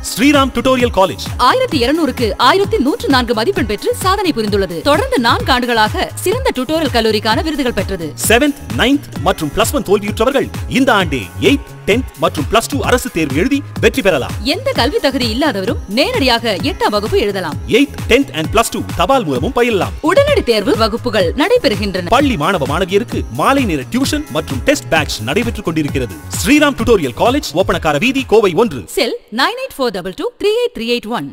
Sriram tutorial college ஆயிரத்தி இருநூறுக்கு ஆயிரத்தி நூற்று நான்கு மதிப்பெண் பெற்று சாதனை புரிந்துள்ளது தொடர்ந்து நான்கு ஆண்டுகளாக சிறந்த டுட்டோரியல் கல்லூரிக்கான விருதுகள் பெற்றது செவன்த் நைன்த் மற்றும் பிளஸ் ஒன் தோல்வியுற்றவர்கள் இந்த ஆண்டே எயித் டென்த் மற்றும் பிளஸ் டூ அரசு தேர்வு எழுதி வெற்றி பெறலாம் எந்த கல்வி தகுதி இல்லாதவரும் நேரடியாக எட்டாம் வகுப்பு எழுதலாம் eighth tenth and plus two தபால் மூலமும் பயிலலாம் உடனடி தேர்வு வகுப்புகள் நடைபெறுகின்றன பள்ளி மாணவ மாணவியருக்கு மாலை நேர டியூஷன் மற்றும் டெஸ்ட் பேட்ச் நடைபெற்றுக் கொண்டிருக்கிறது ஸ்ரீராம் டுடோரியல் காலேஜ் ஓப்பனக்கார வீதி கோவை ஒன்று cell nine eight four double two three eight three eight one